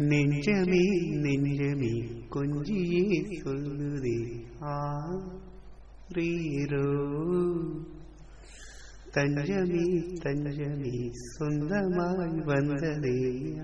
நெஞ்சமே நெஞ்சமே கொஞ்சியே சொல்லுதே ஆரீரோ தஞ்சமே தஞ்சமே சொந்தமாய் வந்ததே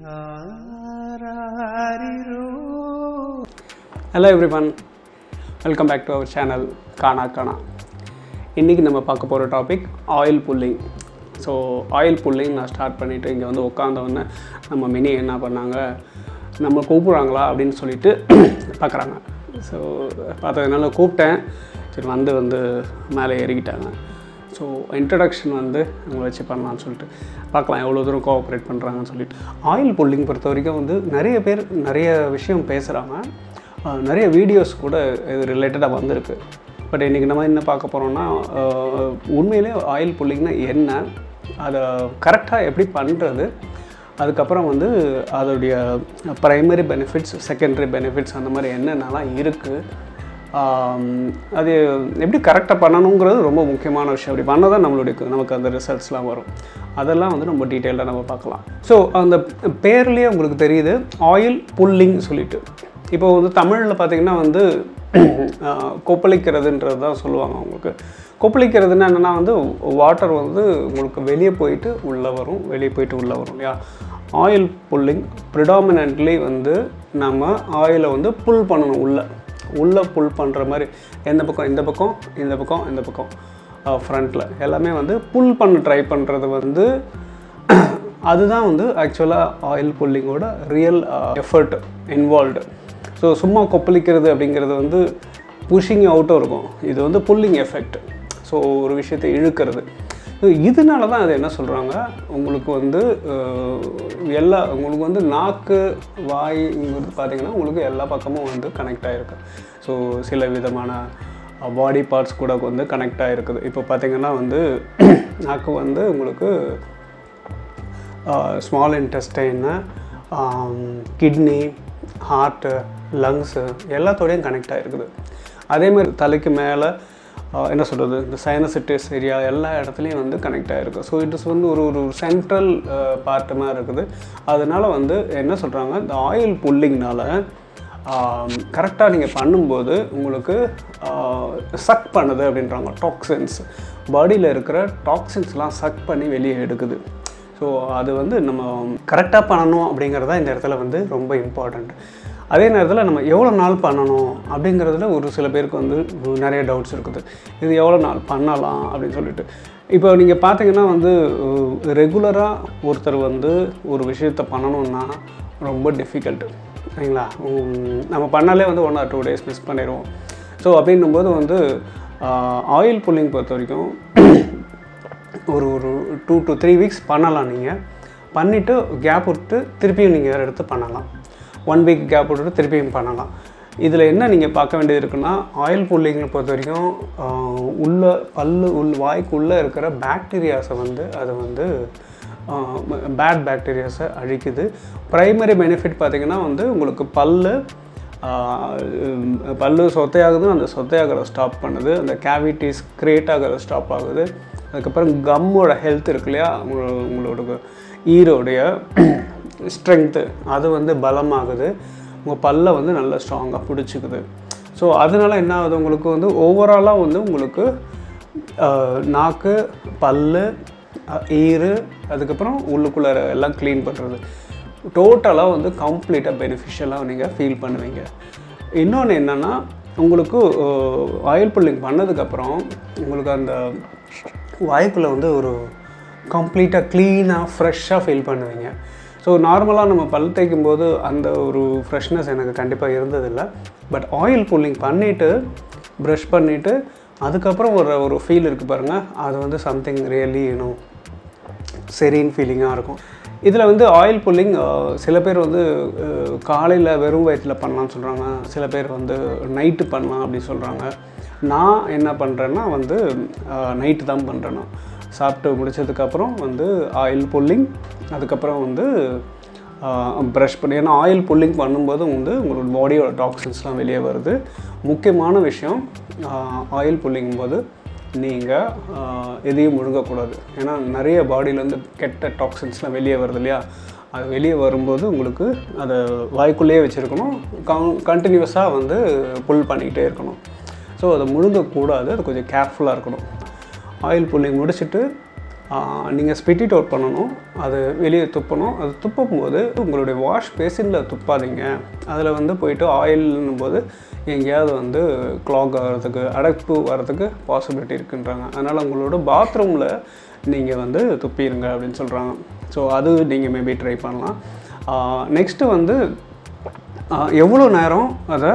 ஆராரிரோ hello everyone welcome back to our channel Kaana Kaana இன்றைக்கி நம்ம பார்க்க போகிற topic oil pulling so oil pulling நான் ஸ்டார்ட் பண்ணிவிட்டு இங்கே வந்து உட்காந்தவொடனே நம்ம மினி என்ன பண்ணாங்க நம்ம கூப்பிட்றாங்களா அப்படின்னு சொல்லிட்டு பார்க்குறாங்க ஸோ பார்த்ததுனால கூப்பிட்டேன் சரி வந்து வந்து மேலே ஏறிக்கிட்டாங்க ஸோ இன்ட்ரடக்ஷன் வந்து அவங்க வச்சு பண்ணலாம்னு சொல்லிட்டு பார்க்கலாம் எவ்வளோ தூரம் கோஆப்ரேட் பண்ணுறாங்கன்னு சொல்லிட்டு ஆயில் புல்லிங் பொறுத்த வரைக்கும் வந்து நிறைய பேர் நிறைய விஷயம் பேசுகிறாங்க ஆஹ் நிறைய வீடியோஸ் கூட இது ரிலேட்டடாக வந்திருக்கு பட் இன்றைக்கி நம்ம என்ன பார்க்க போகிறோம்னா ஆஹ் உண்மையிலே ஆயில் புல்லிங்னா என்ன அதை கரெக்டாக எப்படி பண்ணுறது அதுக்கப்புறம் வந்து அதோடைய ப்ரைமரி பெனிஃபிட்ஸ் செகண்டரி பெனிஃபிட்ஸ் அந்த மாதிரி என்னென்னலாம் இருக்குது அது எப்படி கரெக்டாக பண்ணணுங்கிறது ரொம்ப முக்கியமான விஷயம் அப்படி பண்ணால் தான் நம்மளுடைய நமக்கு அந்த ரிசல்ட்ஸ்லாம் வரும் அதெல்லாம் வந்து நம்ம டீட்டெயிலாக நம்ம பார்க்கலாம் ஸோ அந்த பேர்லேயே உங்களுக்கு தெரியுது ஆயில் புல்லிங் சொல்லிட்டு இப்போ வந்து தமிழில் பார்த்தீங்கன்னா வந்து ஆஹ், கொப்பளிக்கிறதுன்றது தான் சொல்லுவாங்க உங்களுக்கு கொப்பளிக்கிறதுன்னா என்னென்னா வந்து வாட்டர் வந்து உங்களுக்கு வெளியே போயிட்டு உள்ளே வரும் வெளியே போயிட்டு உள்ளே வரும் இல்லையா ஆயில் புல்லிங் ப்ரிடாமினன்ட்லி வந்து நம்ம ஆயிலை வந்து புல் பண்ணணும் உள்ளே உள்ளே புல் பண்ணுற மாதிரி எந்த பக்கம் இந்த பக்கம் இந்த பக்கம் இந்த பக்கம் ஃப்ரண்ட்டில் எல்லாமே வந்து புல் பண்ண ட்ரை பண்ணுறது வந்து அதுதான் வந்து ஆக்சுவலாக ஆயில் புல்லிங்கோட ரியல் எஃபர்ட் இன்வால்வ்டு ஸோ சும்மா கொப்பளிக்கிறது அப்படிங்கிறது வந்து புஷிங் அவுட்டும் இருக்கும் இது வந்து புல்லிங் எஃபெக்ட் ஸோ ஒரு விஷயத்தை இழுக்கிறது ஸோ இதனால தான் அது என்ன சொல்கிறாங்க உங்களுக்கு வந்து அஹ், எல்லா உங்களுக்கு வந்து நாக்கு வாய்ங்கிறது பார்த்தீங்கன்னா உங்களுக்கு எல்லா பக்கமும் வந்து கனெக்ட் ஆகிருக்கு ஸோ சில விதமான பாடி பார்ட்ஸ் கூட வந்து கனெக்ட் ஆகிருக்குது இப்போ பார்த்தீங்கன்னா வந்து நாக்கு வந்து உங்களுக்கு ஸ்மால் இன்டெஸ்டைன்னு கிட்னி ஹார்ட்டு லங்ஸு எல்லாத்தோடையும் கனெக்ட் ஆகிருக்குது அதே மாதிரி தலைக்கு மேலே என்ன சொல்கிறது இந்த சைனசிட்டிஸ் ஏரியா எல்லா இடத்துலையும் வந்து கனெக்ட் ஆகிருக்கு ஸோ இட் இஸ் வந்து ஒரு ஒரு சென்ட்ரல் பார்ட்டு மாதிரி இருக்குது அதனால் வந்து என்ன சொல்கிறாங்க இந்த ஆயில் புல்லிங்னால கரெக்டாக நீங்கள் பண்ணும்போது உங்களுக்கு சக் பண்ணுது அப்படின்றாங்க டாக்ஸின்ஸ் பாடியில் இருக்கிற டாக்ஸின்ஸ்லாம் சக் பண்ணி வெளியே எடுக்குது ஸோ அது வந்து நம்ம கரெக்டாக பண்ணணும் அப்படிங்கிறது தான் இந்த இடத்துல வந்து ரொம்ப இம்பார்ட்டண்ட் அதே நேரத்தில் நம்ம எவ்வளோ நாள் பண்ணணும் அப்படிங்கிறதுல ஒரு சில பேருக்கு வந்து நிறைய டவுட்ஸ் இருக்குது இது எவ்வளோ நாள் பண்ணலாம் அப்படின்னு சொல்லிட்டு இப்போ நீங்கள் பார்த்தீங்கன்னா வந்து ரெகுலராக ஒருத்தர் வந்து ஒரு விஷயத்தை பண்ணணுன்னா ரொம்ப டிஃபிகல்ட்டு சரிங்களா உம், நம்ம பண்ணாலே வந்து one or two days miss பண்ணிடுவோம் ஸோ அப்படின்னும்போது வந்து ஆயில் புல்லிங் பொறுத்த வரைக்கும் ஒரு ஒரு டூ டு த்ரீ வீக்ஸ் பண்ணலாம் நீங்கள் பண்ணிவிட்டு கேப் விட்டு திருப்பியும் நீங்கள் வேறு எடுத்து பண்ணலாம் ஒன் வீக் கேப் விட்டுட்டு திருப்பியும் பண்ணலாம் இதில் என்ன நீங்கள் பார்க்க வேண்டியது இருக்குன்னா ஆயில் புல்லிங்கை பொறுத்த வரைக்கும் ஆஹ், உள்ள பல்லு உள் வாய்க்குள்ளே இருக்கிற பாக்டீரியாஸை வந்து அது வந்து பேட் பாக்டீரியாஸை அழிக்குது ப்ரைமரி பெனிஃபிட் பார்த்திங்கன்னா வந்து உங்களுக்கு பல்லு ஆஹ் உம் பல்லு சொத்தையாகுது அந்த சொத்தையாகிறத ஸ்டாப் பண்ணுது அந்த கேவிட்டிஸ் கிரியேட் ஆகிறத ஸ்டாப் ஆகுது அதுக்கப்புறம் கம்மோட ஹெல்த் இருக்கு இல்லையா உங்களோட உங்களோட ஈரோடைய ஸ்ட்ரென்த்து அது வந்து பலமாகுது உங்கள் பல்லை வந்து நல்லா ஸ்ட்ராங்காக பிடிச்சிக்குது ஸோ அதனால் என்ன ஆகுது உங்களுக்கு வந்து ஓவராலாக வந்து உங்களுக்கு ஆஹ் நாக்கு பல்லு அஹ் ஈறு அதுக்கப்புறம் உள்ளுக்குள்ளே எல்லாம் க்ளீன் பண்ணுறது டோட்டலாக வந்து கம்ப்ளீட்டாக பெனிஃபிஷியலாக நீங்கள் ஃபீல் பண்ணுவீங்க இன்னொன்று என்னென்னா உங்களுக்கு ஆயில் புல்லிங் பண்ணதுக்கப்புறம் உங்களுக்கு அந்த வாய்க்குள்ளே வந்து ஒரு கம்ப்ளீட்டாக க்ளீனாக ஃப்ரெஷ்ஷாக ஃபீல் பண்ணுவீங்க ஸோ நார்மலாக நம்ம பல் தேய்க்கும் போது அந்த ஒரு ஃப்ரெஷ்னஸ் எனக்கு கண்டிப்பாக இருந்ததில்லை பட் ஆயில் புல்லிங் பண்ணிவிட்டு ப்ரஷ் பண்ணிவிட்டு அதுக்கப்புறம் ஒரு ஒரு ஃபீல் இருக்குது பாருங்கள் அது வந்து சம்திங் ரியலி யூனோ சரின்னு ஃபீலிங்காக இருக்கும் இதில் வந்து ஆயில் புல்லிங் சில பேர் வந்து காலையில் வெறும் வயிற்றில் பண்ணலாம்னு சொல்கிறாங்க சில பேர் வந்து நைட்டு பண்ணலாம் அப்படி சொல்கிறாங்க நான் என்ன பண்ணுறேன்னா வந்து நைட்டு தான் பண்ணுறேன் நான் சாப்பிட்டு முடிச்சதுக்கப்புறம் வந்து ஆயில் புல்லிங் அதுக்கப்புறம் வந்து ப்ரஷ் பண்ணி ஏன்னா ஆயில் புல்லிங் பண்ணும்போது வந்து உங்களோட பாடியோட டாக்ஸின்ஸ்லாம் வெளியே வருது முக்கியமான விஷயம் ஆயில் புல்லிங் போது நீங்கள் எதையும் முழுங்கக்கூடாது ஏன்னா நிறைய பாடியிலேருந்து கெட்ட டாக்ஸின்ஸ்லாம் வெளியே வருது இல்லையா அது வெளியே வரும்போது உங்களுக்கு அதை வாய்க்குள்ளேயே வச்சுருக்கணும் கன் கண்டினியூஸாக வந்து புல் பண்ணிக்கிட்டே இருக்கணும் ஸோ அதை முழுங்கக்கூடாது அது கொஞ்சம் கேர்ஃபுல்லாக இருக்கணும் ஆயில் புல்லிங் முடிச்சுட்டு நீங்கள் ஸ்பிட் இட் அவுட் பண்ணணும் அது வெளியே துப்பணும் அது துப்பும் போது உங்களுடைய வாஷ் பேசினில் துப்பாதீங்க அதில் வந்து போயிட்டு ஆயில்னும் போது எங்கேயாவது வந்து க்ளாக் ஆகிறதுக்கு அடைப்பு வர்றதுக்கு பாசிபிலிட்டி இருக்குன்றாங்க அதனால் உங்களோட பாத்ரூமில் நீங்கள் வந்து துப்பிடுங்க அப்படின்னு சொல்கிறாங்க ஸோ அது நீங்கள் மேபி ட்ரை பண்ணலாம் நெக்ஸ்ட்டு வந்து ஆஹ், எவ்வளோ நேரம் அதை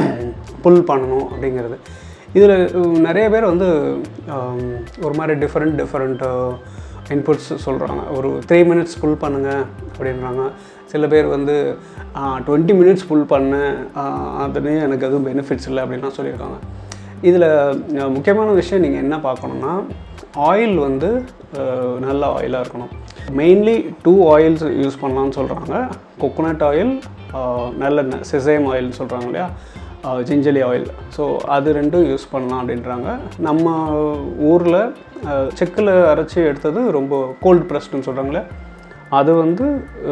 புல் பண்ணணும் அப்படிங்கிறது இதில் நிறைய பேர் வந்து ஆம், ஒரு மாதிரி டிஃப்ரெண்ட் டிஃப்ரெண்ட் இன்புட்ஸ் சொல்கிறாங்க ஒரு த்ரீ மினிட்ஸ் புல் பண்ணுங்க அப்படின்றாங்க சில பேர் வந்து டுவெண்ட்டி மினிட்ஸ் புல் பண்ணேன் அதுலேயும் எனக்கு எதுவும் பெனிஃபிட்ஸ் இல்லை அப்படின்லாம் சொல்லியிருக்காங்க இதில் முக்கியமான விஷயம் நீங்கள் என்ன பார்க்கணுன்னா ஆயில் வந்து அஹ், நல்ல ஆயிலாக இருக்கணும் மெயின்லி டூ ஆயில்ஸ் யூஸ் பண்ணலாம்னு சொல்கிறாங்க கொக்கோனட் ஆயில் நல்லெண்ணெய் செசேம் ஆயில்னு சொல்கிறாங்க இல்லையா ஜிஞ்சலி ஆயில் ஸோ அது ரெண்டும் யூஸ் பண்ணலாம் அப்படின்றாங்க நம்ம ஊரில் செக்கில் அரைச்சி எடுத்தது ரொம்ப கோல்ட் ப்ரெஸ்டுன்னு சொல்கிறாங்களே அது வந்து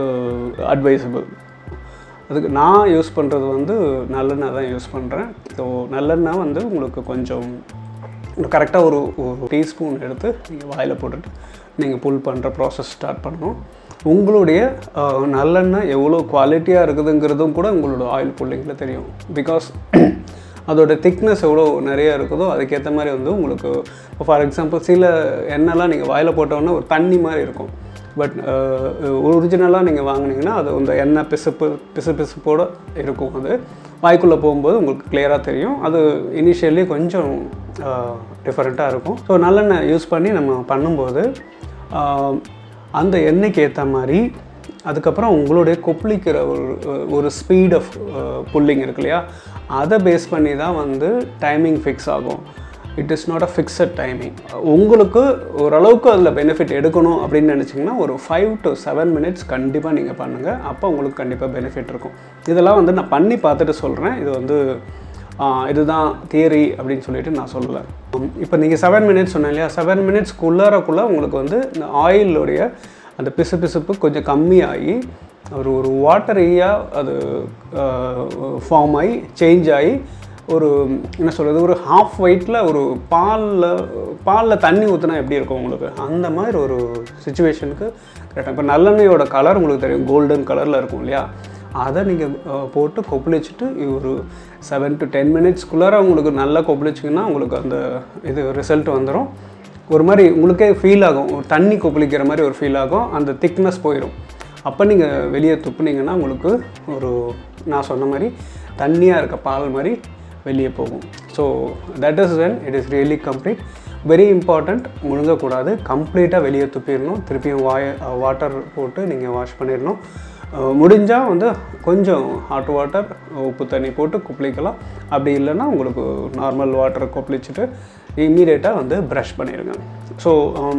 அட்வைசபிள் அதுக்கு நான் யூஸ் பண்ணுறது வந்து நல்லெண்ணெய் தான் யூஸ் பண்ணுறேன் ஸோ நல்லெண்ணெய் வந்து உங்களுக்கு கொஞ்சம் கரெக்டாக ஒரு ஒரு டீஸ்பூன் எடுத்து நீங்கள் வாயில் போட்டுட்டு நீங்கள் புல் பண்ணுற ப்ராசஸ் ஸ்டார்ட் பண்ணணும் உங்களுடைய அஹ், நல்லெண்ணெய் எவ்வளோ குவாலிட்டியாக இருக்குதுங்கிறதும் கூட உங்களோட ஆயில் புல்லிங்கில் தெரியும் பிகாஸ் அதோட திக்னஸ் எவ்வளோ நிறைய இருக்குதோ அதுக்கேற்ற மாதிரி வந்து உங்களுக்கு ஃபார் எக்ஸாம்பிள் சில எண்ணெய்லாம் நீங்கள் வாயில் போட்டோன்னா ஒரு தண்ணி மாதிரி இருக்கும் பட் ஒரிஜினலாக நீங்கள் வாங்குனீங்கன்னா அது அந்த எண்ணெய் பிசுப்பு பிசு பிசுப்போடு இருக்கும் அது வாய்க்குள்ளே போகும்போது உங்களுக்கு கிளியராக தெரியும் அது இனிஷியலி கொஞ்சம் டிஃப்ரெண்ட்டாக இருக்கும் ஸோ நல்லெண்ணெய் யூஸ் பண்ணி நம்ம பண்ணும்போது ஆஹ், அந்த எண்ணெய்க்கு ஏற்ற மாதிரி அதுக்கப்புறம் உங்களுடைய கொப்பளிக்கிற ஒரு ஒரு ஸ்பீட் ஆஃப் புல்லிங் இருக்கு இல்லையா அதை பேஸ் பண்ணி தான் வந்து டைமிங் ஃபிக்ஸ் ஆகும் it is not a fixed timing உங்களுக்கு ஓரளவுக்கு அதில் பெனிஃபிட் எடுக்கணும் அப்படின்னு நினச்சிங்கன்னா ஒரு ஃபைவ் டு செவன் மினிட்ஸ் கண்டிப்பாக நீங்கள் பண்ணுங்கள் அப்போ உங்களுக்கு கண்டிப்பாக பெனிஃபிட் இருக்கும் இதெல்லாம் வந்து நான் பண்ணி பார்த்துட்டு சொல்கிறேன் இது வந்து ஆஹ், இதுதான் தியரி அப்படின்னு சொல்லிட்டு நான் சொல்லலை இப்போ நீங்கள் செவன் மினிட்ஸ் சொன்னேன் இல்லையா செவன் மினிட்ஸ்க்குள்ளாரக்குள்ளே உங்களுக்கு வந்து இந்த ஆயிலுடைய அந்த பிசு பிசுப்பு கொஞ்சம் கம்மியாகி ஒரு ஒரு வாட்டரியாக அது ஃபார்ம் ஆகி சேஞ்ச் ஆகி ஒரு என்ன சொல்கிறது ஒரு ஹாஃப் ஒயிட்டில் ஒரு பாலில் பாலில் தண்ணி ஊற்றினா எப்படி இருக்கும் உங்களுக்கு அந்த மாதிரி ஒரு சுச்சுவேஷனுக்கு கரெக்டாக இப்போ நல்லெண்ணெயோட கலர் உங்களுக்கு தெரியும் கோல்டன் கலரில் இருக்கும் இல்லையா அதை நீங்கள் போட்டு கொப்பளிச்சுட்டு ஒரு செவன் டு டென் மினிட்ஸ்க்குள்ளார உங்களுக்கு நல்லா கொப்பளிச்சிங்கன்னா உங்களுக்கு அந்த இது ரிசல்ட் வந்துடும் ஒரு மாதிரி உங்களுக்கே ஃபீல் ஆகும் ஒரு தண்ணி கொப்பளிக்கிற மாதிரி ஒரு ஃபீல் ஆகும் அந்த திக்னஸ் போயிடும் அப்போ நீங்கள் வெளியே துப்புனீங்கன்னா உங்களுக்கு ஒரு நான் சொன்ன மாதிரி தண்ணியாக இருக்க பால் மாதிரி வெளியே போகும் so that is when it is really complete very important முழுங்கக்கூடாது கம்ப்ளீட்டாக வெளியே துப்பிடணும் திருப்பியும் வாய வாட்டர் போட்டு நீங்கள் வாஷ் பண்ணிடணும் முடிஞ்சால் வந்து கொஞ்சம் ஹாட் வாட்டர் உப்பு தண்ணி போட்டு குப்பிளிக்கலாம் அப்படி இல்லைன்னா உங்களுக்கு நார்மல் வாட்டரை கொப்பளிச்சுட்டு இம்மீடியட்டாக வந்து ப்ரஷ் பண்ணிடுங்க ஸோ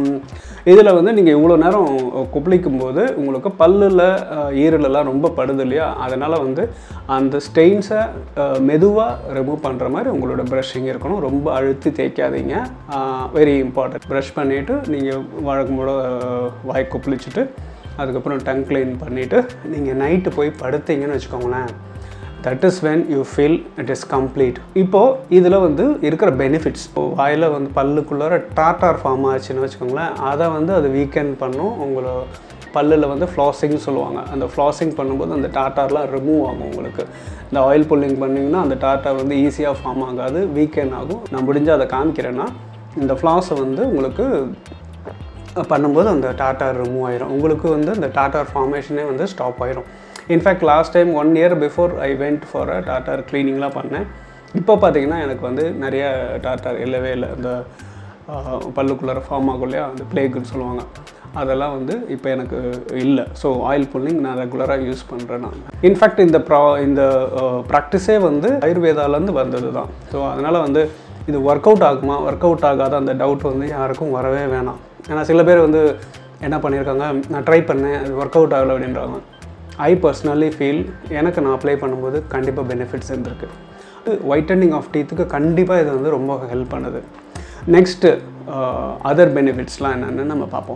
இதில் வந்து நீங்கள் இவ்வளோ நேரம் கொப்பளிக்கும் போது உங்களுக்கு பல்லில் ஈரலெல்லாம் ரொம்ப படுது இல்லையா அதனால் வந்து அந்த ஸ்டெயின்ஸை மெதுவாக ரிமூவ் பண்ணுற மாதிரி உங்களோட ப்ரஷிங் இருக்கணும் ரொம்ப அழுத்தி தேய்க்காதீங்க வெரி இம்பார்ட்டன்ட் ப்ரஷ் பண்ணிவிட்டு நீங்கள் வழக்கம் போல அஹ், வாய் கொப்பளிச்சுட்டு அதுக்கப்புறம் டங் க்ளீன் பண்ணிவிட்டு நீங்கள் நைட்டு போய் படுத்தீங்கன்னு வச்சுக்கோங்களேன் that is when you feel it is complete இப்போது இதில் வந்து இருக்கிற பெனிஃபிட்ஸ் இப்போ வாயில் வந்து பல்லுக்குள்ளார டாட்டார் ஃபார்ம் ஆச்சுன்னு வச்சுக்கோங்களேன் அதை வந்து அது வீக்கெண்ட் பண்ணும் உங்களை பல்லில் வந்து ஃப்ளாசிங்னு சொல்லுவாங்க அந்த ஃப்ளாசிங் பண்ணும்போது அந்த டாட்டார்லாம் ரிமூவ் ஆகும் உங்களுக்கு இந்த ஆயில் புல்லிங் பண்ணிங்கன்னா அந்த டாட்டார் வந்து ஈஸியாக ஃபார்ம் ஆகாது வீக்கெண்ட் ஆகும் நான் முடிஞ்சால் அதை காமிக்கிறேன்னா இந்த ஃப்ளாஸை வந்து உங்களுக்கு பண்ணும்போது அந்த டாட்டார் ரிமூவ் ஆயிரும் உங்களுக்கு வந்து அந்த டாட்டார் ஃபார்மேஷனே வந்து ஸ்டாப் ஆயிரும் in fact last time one year before I went for a doctor க்ளீனிங்லாம் பண்ணேன் இப்போ பார்த்தீங்கன்னா எனக்கு வந்து நிறைய டாட்டார் இல்லவே இல்லை இந்த பல்லுக்குள்ளார ஃபார்ம் ஆகும் இல்லையா அந்த பிளேக்குன்னு சொல்லுவாங்க அதெல்லாம் வந்து இப்போ எனக்கு இல்லை ஸோ ஆயில் புல்லிங் நான் ரெகுலராக யூஸ் பண்ணுறேன் நான் இன்ஃபேக்ட் இந்த ப்ரா இந்த ப்ராக்டிஸே வந்து ஆயுர்வேதாலேருந்து வந்தது தான் ஸோ அதனால் வந்து இது ஒர்க் அவுட் ஆகுமா ஒர்க் அவுட் ஆகாத அந்த டவுட் வந்து யாருக்கும் வரவே வேணாம் ஏன்னா சில பேர் வந்து என்ன பண்ணியிருக்காங்க நான் ட்ரை பண்ணேன் அது ஒர்க் அவுட் ஆகலை அப்படின்றாங்க ஐ பர்சனலி ஃபீல் எனக்கு நான் அப்ளை பண்ணும்போது கண்டிப்பாக பெனிஃபிட்ஸ் இருந்திருக்கு ஒயிட்டனிங் ஆஃப் டீத்துக்கு கண்டிப்பாக இது வந்து ரொம்ப ஹெல்ப் பண்ணுது நெக்ஸ்ட்டு அதர் பெனிஃபிட்ஸ்லாம் என்னென்னு நம்ம பார்ப்போம்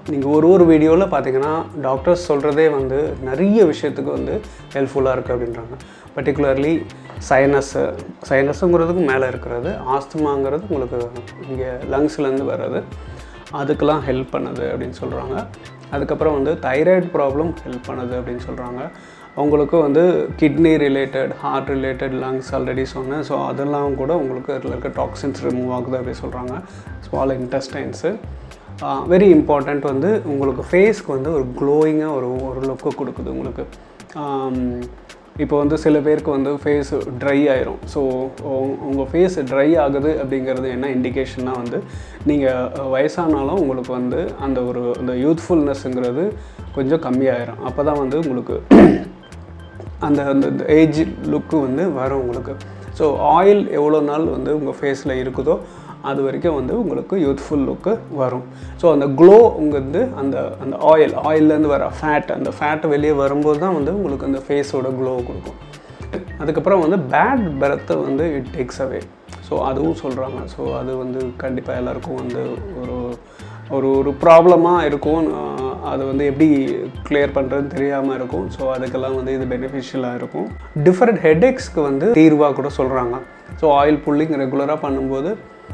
நீங்கள் ஒரு ஒரு வீடியோவில் பார்த்தீங்கன்னா டாக்டர்ஸ் சொல்கிறதே வந்து நிறைய விஷயத்துக்கு வந்து ஹெல்ப்ஃபுல்லாக இருக்குது அப்படின்றாங்க பர்டிகுலர்லி சைனஸ்ஸு சைனஸுங்கிறதுக்கு மேலே இருக்கிறது ஆஸ்துமாங்கிறது உங்களுக்கு இங்கே லங்ஸ்லேருந்து வர்றது அதுக்கெல்லாம் ஹெல்ப் பண்ணுது அப்படின்னு சொல்கிறாங்க அதுக்கப்புறம் வந்து தைராய்டு ப்ராப்ளம் ஹெல்ப் பண்ணுது அப்படின்னு சொல்கிறாங்க உங்களுக்கு வந்து kidney related heart related lungs already சொன்னேன் ஸோ அதெல்லாம் கூட உங்களுக்கு அதில் இருக்க டாக்ஸின்ஸ் ரிமூவ் ஆகுது அப்படி சொல்கிறாங்க ஸ்மால் இன்டெஸ்டைன்ஸு வெரி இம்பார்ட்டண்ட் வந்து உங்களுக்கு ஃபேஸ்க்கு வந்து ஒரு க்ளோயிங்காக ஒரு ஒரு லுக்கு கொடுக்குது உங்களுக்கு இப்போ வந்து சில பேருக்கு வந்து ஃபேஸ் ட்ரை ஆயிரும் ஸோ உங்கள் ஃபேஸ் ட்ரை ஆகுது அப்படிங்கிறது என்ன இண்டிகேஷன்னா வந்து நீங்கள் வயசானாலும் உங்களுக்கு வந்து அந்த ஒரு அந்த யூத்ஃபுல்னஸ்ங்கிறது கொஞ்சம் கம்மியாயிரும் அப்போ தான் வந்து உங்களுக்கு அந்த அந்த ஏஜ் லுக்கு வந்து வரும் உங்களுக்கு ஸோ ஆயில் எவ்வளோ நாள் வந்து உங்கள் ஃபேஸில் இருக்குதோ அது வரைக்கும் வந்து உங்களுக்கு யூத்ஃபுல் லுக்கு வரும் ஸோ அந்த க்ளோ வந்து அந்த அந்த ஆயில் ஆயிலேருந்து வர ஃபேட் அந்த ஃபேட் வெளியே வரும்போது தான் வந்து உங்களுக்கு அந்த ஃபேஸோட க்ளோ கொடுக்கும் அதுக்கப்புறம் வந்து பேட் பெரத்தை வந்து இட் டேக்ஸ் அவே ஸோ அதுவும் சொல்கிறாங்க ஸோ அது வந்து கண்டிப்பாக எல்லாருக்கும் வந்து ஒரு ஒரு ஒரு ப்ராப்ளமாக இருக்கும் ஆஹ் அது வந்து எப்படி கிளியர் பண்ணுறதுன்னு தெரியாமல் இருக்கும் ஸோ அதுக்கெல்லாம் வந்து இது பெனிஃபிஷியலாக இருக்கும் டிஃப்ரெண்ட் ஹெட்ஏக்ஸ்க்கு வந்து தீர்வாக கூட சொல்கிறாங்க ஸோ ஆயில் புல்லிங் ரெகுலராக பண்ணும்போது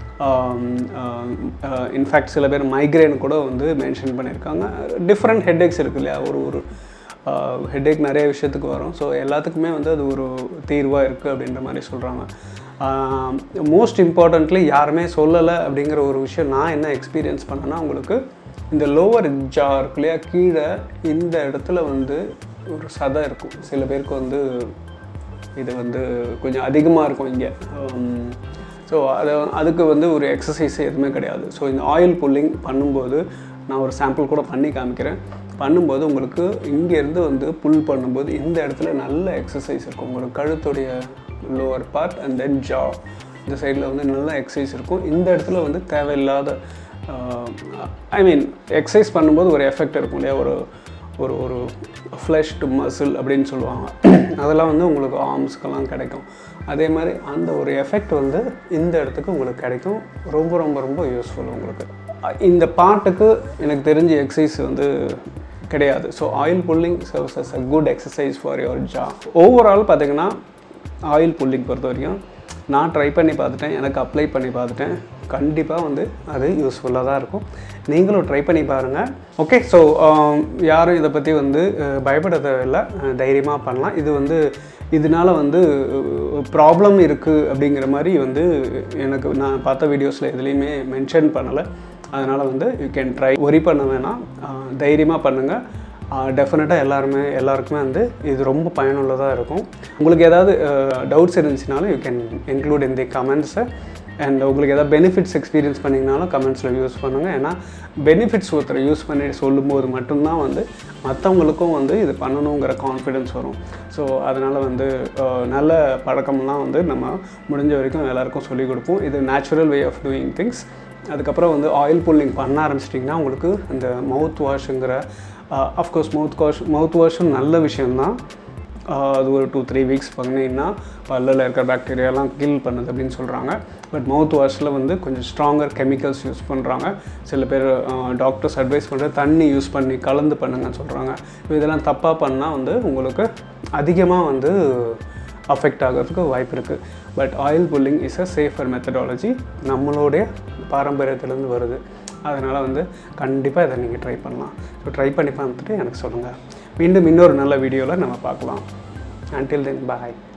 இன்ஃபேக்ட் சில பேர் மைக்ரேன் கூட வந்து மென்ஷன் பண்ணியிருக்காங்க டிஃப்ரெண்ட் ஹெட்ஏக்ஸ் இருக்கு இல்லையா ஒரு ஒரு ஹெட்ஏக் நிறைய விஷயத்துக்கு வரும் ஸோ எல்லாத்துக்குமே வந்து அது ஒரு தீர்வாக இருக்குது அப்படின்ற மாதிரி சொல்கிறாங்க மோஸ்ட் இம்பார்ட்டண்ட்லி யாருமே சொல்லலை அப்படிங்கிற ஒரு விஷயம் நான் என்ன எக்ஸ்பீரியன்ஸ் பண்ணேன்னா உங்களுக்கு இந்த லோவர் ஜா இருக்கு இல்லையா கீழே இந்த இடத்துல வந்து ஒரு சதை இருக்கும் சில பேருக்கு வந்து இது வந்து கொஞ்சம் அதிகமாக இருக்கும் இங்கே ஸோ அதை அதுக்கு வந்து ஒரு எக்ஸசைஸ் எதுவுமே கிடையாது ஸோ இந்த ஆயில் புல்லிங் பண்ணும்போது நான் ஒரு சாம்பிள் கூட பண்ணி காமிக்கிறேன் பண்ணும்போது உங்களுக்கு இங்கேருந்து வந்து புல் பண்ணும்போது இந்த இடத்துல நல்ல எக்ஸசைஸ் இருக்கும் உங்களுக்கு கழுத்துடைய lower part and then jaw இந்த சைடில் வந்து நல்ல எக்ஸசைஸ் இருக்கும் இந்த இடத்துல வந்து தேவையில்லாத ஐ மீன் எக்ஸசைஸ் பண்ணும்போது ஒரு எஃபெக்ட் இருக்கும் இல்லையா ஒரு ஒரு ஒரு ஃப்ளஷ் டு மசில் அப்படின்னு சொல்லுவாங்க அதெல்லாம் வந்து உங்களுக்கு ஆர்ம்ஸ்க்கெல்லாம் கிடைக்கும் அதே மாதிரி அந்த ஒரு எஃபெக்ட் வந்து இந்த இடத்துக்கு உங்களுக்கு கிடைக்கும் ரொம்ப ரொம்ப ரொம்ப யூஸ்ஃபுல் உங்களுக்கு இந்த பாட்டுக்கு எனக்கு தெரிஞ்ச எக்ஸசைஸ் வந்து கிடையாது so oil pulling serves as a good exercise for your jaw overall பார்த்தீங்கன்னா ஆயில் புல்லிங் பொறுத்த வரைக்கும் நான் ட்ரை பண்ணி பார்த்துட்டேன் எனக்கு அப்ளை பண்ணி பார்த்துட்டேன் கண்டிப்பாக வந்து அது யூஸ்ஃபுல்லாக தான் இருக்கும் நீங்களும் ட்ரை பண்ணி பாருங்கள் ஓகே ஸோ யாரும் இதை பற்றி வந்து அஹ், பயப்பட தேவையில்லை அஹ், தைரியமாக பண்ணலாம் இது வந்து இதனால வந்து ப்ராப்ளம் இருக்குது அப்படிங்கிற மாதிரி வந்து எனக்கு நான் பார்த்த வீடியோஸில் எதுலேயுமே மென்ஷன் பண்ணலை அதனால் வந்து யூ கேன் ட்ரை ஒரி பண்ண வேணாம் தைரியமாக பண்ணுங்கள் டெஃபினட்டாக எல்லாருமே எல்லாருக்குமே வந்து இது ரொம்ப பயனுள்ளதாக இருக்கும் உங்களுக்கு ஏதாவது டவுட்ஸ் இருந்துச்சுனாலும் you can include in the கமெண்ட்ஸை அண்ட் உங்களுக்கு ஏதாவது பெனிஃபிட்ஸ் எக்ஸ்பீரியன்ஸ் பண்ணிங்கனாலும் கமெண்ட்ஸில் யூஸ் பண்ணுங்கள் ஏன்னா பெனிஃபிட்ஸ் ஒருத்தர் யூஸ் பண்ணி சொல்லும்போது மட்டும்தான் வந்து மற்றவங்களுக்கும் வந்து இது பண்ணணுங்கிற கான்ஃபிடென்ஸ் வரும் ஸோ அதனால் வந்து அஹ், நல்ல பழக்கம்லாம் வந்து நம்ம முடிஞ்ச வரைக்கும் எல்லாருக்கும் சொல்லிக் கொடுப்போம் இது natural way of doing things அதுக்கப்புறம் வந்து ஆயில் புல்லிங் பண்ண ஆரம்பிச்சிட்டிங்கன்னா உங்களுக்கு இந்த மவுத் வாஷுங்கிற அஃப்கோர்ஸ் மவுத் வாஷ் மவுத் வாஷும் நல்ல விஷயம்தான் ஆஹ் அது ஒரு டூ த்ரீ வீக்ஸ் பண்ணிங்கன்னா பல்லில் இருக்கிற பாக்டீரியாலாம் கில் பண்ணுது அப்படின்னு சொல்கிறாங்க பட் மவுத் வாஷில் வந்து கொஞ்சம் ஸ்ட்ராங்கர் கெமிக்கல்ஸ் யூஸ் பண்ணுறாங்க சில பேர் டாக்டர்ஸ் அட்வைஸ் பண்ணுற தண்ணி யூஸ் பண்ணி கலந்து பண்ணுங்கன்னு சொல்கிறாங்க இப்போ இதெல்லாம் தப்பாக பண்ணால் வந்து உங்களுக்கு அதிகமாக வந்து அஃபெக்ட் ஆகிறதுக்கு வாய்ப்பு இருக்குது but oil pulling is a safer methodology நம்மளுடைய பாரம்பரியத்துலேருந்து வருது அதனால் வந்து கண்டிப்பாக இதை நீங்கள் ட்ரை பண்ணலாம் ஸோ ட்ரை பண்ணி பார்த்துட்டு எனக்கு சொல்லுங்கள் மீண்டும் இன்னொரு நல்ல வீடியோவில் நம்ம பார்க்கலாம் until then bye